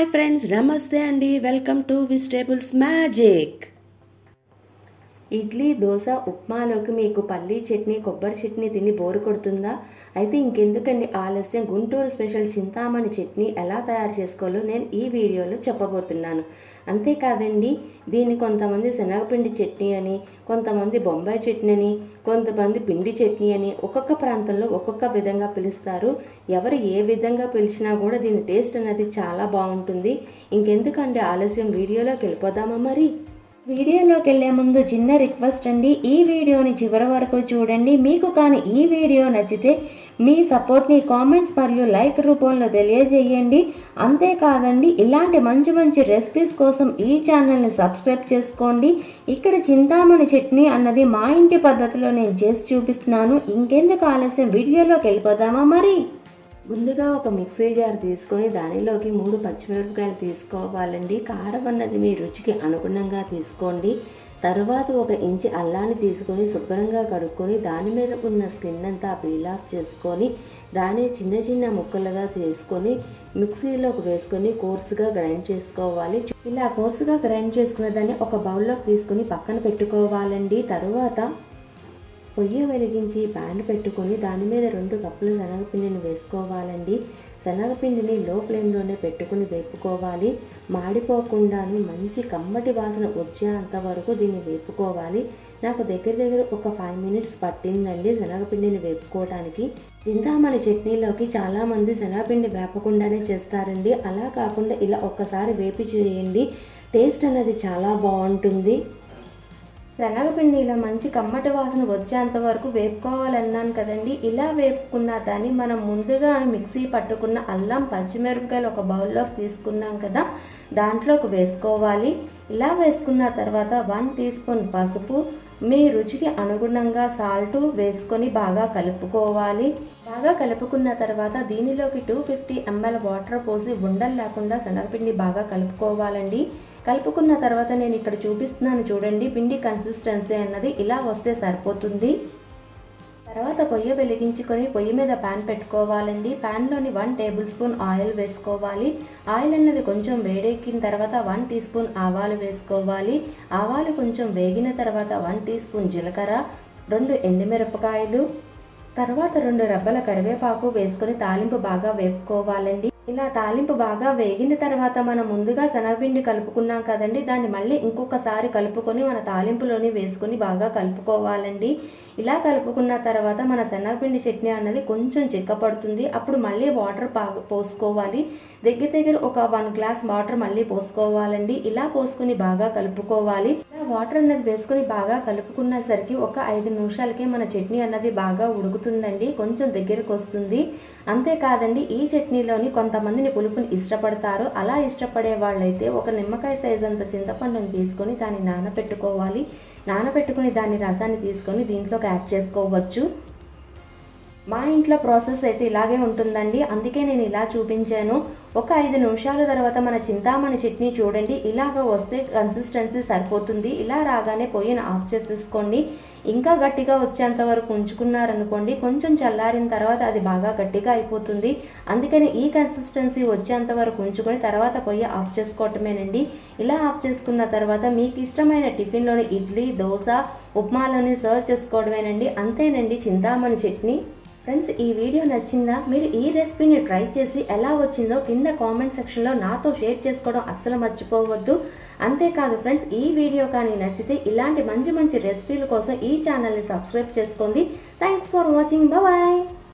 hi friends నమస్తే అండి welcome to vegetables magic idli dosa ఉప్మాలోకి మీకు పల్లీ చట్నీ కొబ్బరి చట్నీ తిని బోరు కొడుతుందా అయితే ఇంకెందుకండి ఆలస్యం గుంటూరు స్పెషల్ చింతామణి చట్నీ ఎలా తయారు చేసుకోవాలో నేను ఈ వీడియోలో చెప్పబోతున్నాను అంతేకాదండి దీన్ని కొంతమంది శనగపిండి చట్నీ అని కొంతమంది బొంబాయి చట్నీ అని కొంతమంది పిండి చట్నీ అని ఒక్కొక్క ప్రాంతంలో ఒక్కొక్క విధంగా పిలుస్తారు ఎవరు ఏ విధంగా పిలిచినా కూడా దీని టేస్ట్ అనేది చాలా బాగుంటుంది ఇంకెందుకండి ఆలస్యం వీడియోలోకి వెళ్ళిపోదామా మరి వీడియోలోకి వెళ్ళే ముందు చిన్న రిక్వెస్ట్ అండి ఈ వీడియోని చివరి వరకు చూడండి మీకు కానీ ఈ వీడియో నచ్చితే మీ సపోర్ట్ని కామెంట్స్ మరియు లైక్ రూపంలో తెలియజేయండి అంతేకాదండి ఇలాంటి మంచి మంచి రెసిపీస్ కోసం ఈ ఛానల్ని సబ్స్క్రైబ్ చేసుకోండి ఇక్కడ చింతామణి చట్నీ అన్నది మా ఇంటి పద్ధతిలో నేను చేసి చూపిస్తున్నాను ఇంకెందుకు ఆలస్యం వీడియోలోకి వెళ్ళిపోదామా మరి ముందుగా ఒక మిక్సీ జార్ తీసుకొని దానిలోకి మూడు పచ్చిమిరపకాయలు తీసుకోవాలండి కారం అన్నది మీ రుచికి అనుగుణంగా తీసుకోండి తర్వాత ఒక ఇంచి అల్లాన్ని తీసుకొని శుభ్రంగా కడుక్కొని దాని మీద ఉన్న స్కిన్ అంతా పీల్ ఆఫ్ చేసుకొని దాన్ని చిన్న చిన్న ముక్కలుగా చేసుకొని మిక్సీలోకి వేసుకొని కోర్సుగా గ్రైండ్ చేసుకోవాలి ఇలా కోర్సుగా గ్రైండ్ చేసుకున్న దాన్ని ఒక బౌల్లోకి తీసుకొని పక్కన పెట్టుకోవాలండి తర్వాత పొయ్యి వెలిగించి ప్యాన్ పెట్టుకొని దాని మీద రెండు కప్పుల శనగపిండిని వేసుకోవాలండి శనగపిండిని లో ఫ్లేమ్లోనే పెట్టుకుని వేపుకోవాలి మాడిపోకుండాను మంచి కమ్మటి వాసన వచ్చేంత వరకు దీన్ని వేపుకోవాలి నాకు దగ్గర దగ్గర ఒక ఫైవ్ మినిట్స్ పట్టిందండి శనగపిండిని వేపుకోవడానికి చింతామణి చట్నీలోకి చాలామంది శనగపిండి వేపకుండానే చేస్తారండి అలా కాకుండా ఇలా ఒక్కసారి వేపి చేయండి టేస్ట్ అనేది చాలా బాగుంటుంది శనగపిండి ఇలా మంచి కమ్మటి వాసన వచ్చేంత వరకు వేపుకోవాలన్నాను కదండి ఇలా వేపుకున్న దాన్ని మనం ముందుగా మిక్సీ పట్టుకున్న అల్లం పచ్చిమిరపకాయలు ఒక బౌల్లోకి తీసుకున్నాం కదా దాంట్లోకి వేసుకోవాలి ఇలా వేసుకున్న తర్వాత వన్ టీ స్పూన్ పసుపు మీ రుచికి అనుగుణంగా సాల్ట్ వేసుకొని బాగా కలుపుకోవాలి బాగా కలుపుకున్న తర్వాత దీనిలోకి టూ ఫిఫ్టీ ఎంఎల్ వాటర్ పోసి ఉండలు లేకుండా శనగపిండి బాగా కలుపుకోవాలండి కలుపుకున్న తర్వాత నేను ఇక్కడ చూపిస్తున్నాను చూడండి పిండి కన్సిస్టెన్సీ అన్నది ఇలా వస్తే సరిపోతుంది తర్వాత పొయ్యి వెలిగించుకొని పొయ్యి మీద ప్యాన్ పెట్టుకోవాలండి ప్యాన్లోని వన్ టేబుల్ స్పూన్ ఆయిల్ వేసుకోవాలి ఆయిల్ అన్నది కొంచెం వేడెక్కిన తర్వాత వన్ టీ స్పూన్ ఆవాలు వేసుకోవాలి ఆవాలు కొంచెం వేగిన తర్వాత వన్ టీ స్పూన్ జీలకర్ర రెండు ఎండుమిరపకాయలు తర్వాత రెండు రెబ్బల కరివేపాకు వేసుకొని తాలింపు బాగా వేపుకోవాలండి ఇలా తాలింపు బాగా వేగిన తర్వాత మనం ముందుగా శనగపిండి కలుపుకున్నాం కదండి దాన్ని మళ్ళీ ఇంకొకసారి కలుపుకొని మన తాలింపులోని వేసుకొని బాగా కలుపుకోవాలండి ఇలా కలుపుకున్న తర్వాత మన శనగపిండి చట్నీ అన్నది కొంచెం చిక్కపడుతుంది అప్పుడు మళ్ళీ వాటర్ పోసుకోవాలి దగ్గర దగ్గర ఒక వన్ గ్లాస్ వాటర్ మళ్ళీ పోసుకోవాలండి ఇలా పోసుకొని బాగా కలుపుకోవాలి ఇలా వాటర్ అన్నది వేసుకొని బాగా కలుపుకున్న సరికి ఒక ఐదు నిమిషాలకే మన చట్నీ అన్నది బాగా ఉడుకుతుందండి కొంచెం దగ్గరకు వస్తుంది అంతేకాదండి ఈ చట్నీలోని కొంతమందిని పులుపుని ఇష్టపడతారు అలా ఇష్టపడే వాళ్ళైతే ఒక నిమ్మకాయ సైజ్ అంత చింతపండుని తీసుకొని దాన్ని నానబెట్టుకోవాలి నానబెట్టుకుని దాని రసాన్ని తీసుకొని దీంట్లోకి యాడ్ చేసుకోవచ్చు మా ఇంట్లో ప్రాసెస్ అయితే ఇలాగే ఉంటుందండి అందుకే నేను ఇలా చూపించాను ఒక ఐదు నిమిషాల తర్వాత మన చింతామణి చట్నీ చూడండి ఇలాగ వస్తే కన్సిస్టెన్సీ సరిపోతుంది ఇలా రాగానే పొయ్యిని ఆఫ్ చేసేసుకోండి ఇంకా గట్టిగా వచ్చేంత వరకు ఉంచుకున్నారనుకోండి కొంచెం చల్లారిన తర్వాత అది బాగా గట్టిగా అయిపోతుంది అందుకని ఈ కన్సిస్టెన్సీ వచ్చేంత వరకు ఉంచుకొని తర్వాత పొయ్యి ఆఫ్ చేసుకోవటమేనండి ఇలా ఆఫ్ చేసుకున్న తర్వాత మీకు ఇష్టమైన టిఫిన్లోని ఇడ్లీ దోశ ఉప్మాలోని సర్వ్ చేసుకోవడమేనండి అంతేనండి చింతామణి చట్నీ ఫ్రెండ్స్ ఈ వీడియో నచ్చిందా మీరు ఈ రెసిపీని ట్రై చేసి ఎలా వచ్చిందో కింద కామెంట్ సెక్షన్లో నాతో షేర్ చేసుకోవడం అస్సలు మర్చిపోవద్దు అంతేకాదు ఫ్రెండ్స్ ఈ వీడియో కానీ నచ్చితే ఇలాంటి మంచి మంచి రెసిపీల కోసం ఈ ఛానల్ని సబ్స్క్రైబ్ చేసుకోండి థ్యాంక్స్ ఫర్ వాచింగ్ బాయ్